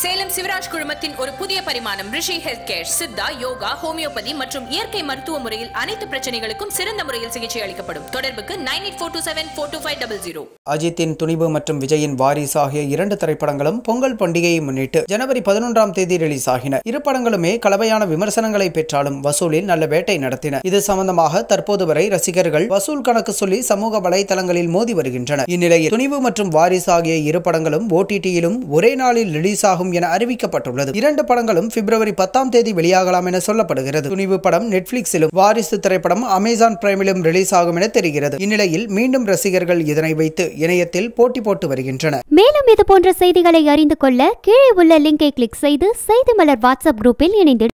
சேலம் சிவராஜ் குழுமத்தின் ஒரு புதிய பரிமாணம் Rishi health care Siddha yoga homeopathy மற்றும் இயற்கை மருத்துவ முறையில் அனைத்து பிரச்சனைகளுக்கும் சிறந்த முறையில் சிகிச்சை அளிக்கப்படும் தொடர்புக்கு nine eight four two seven four two five double zero அஜித்தின் துணிவு மற்றும் விஜயின் வாரிசு ஆகிய இரண்டு திரைப்படங்களும் பொங்கல் பண்டிகையை முன்னிட்டு ஜனவரி பதினொன்றாம் தேதி ரிலீஸ் ஆகின இரு படங்களுமே கலவையான விமர்சனங்களை பெற்றாலும் வசூலில் நல்ல வேட்டை நடத்தின இது சம்பந்தமாக தற்போது வரை ரசிகர்கள் வசூல் கணக்கு சொல்லி சமூக வலைதளங்களில் மோதி வருகின்றனர் இந்நிலையில் துணிவு மற்றும் வாரிசு ஆகிய இரு படங்களும் ஓடிடியிலும் ஒரே நாளில் ரிலீஸ் ஆகும் என அறிவிக்கப்பட்டுள்ளது இரண்டு படங்களும் பிப்ரவரி பத்தாம் தேதி வெளியாகலாம் என சொல்லப்படுகிறது துணிவு படம் நெட்ஃபிளிக்ஸிலும் வாரிசு திரைப்படம் அமேசான் பிரைமிலும் ரிலீஸ் ஆகும் என தெரிகிறது இந்நிலையில் மீண்டும் ரசிகர்கள் இதனை வைத்து இணையத்தில் போட்டி போட்டு வருகின்றனர் மேலும் இது போன்ற செய்திகளை அறிந்து கொள்ள கீழே உள்ள லிங்கை கிளிக் செய்து செய்தி மலர் வாட்ஸ்அப் குரூப்பில் இணைந்து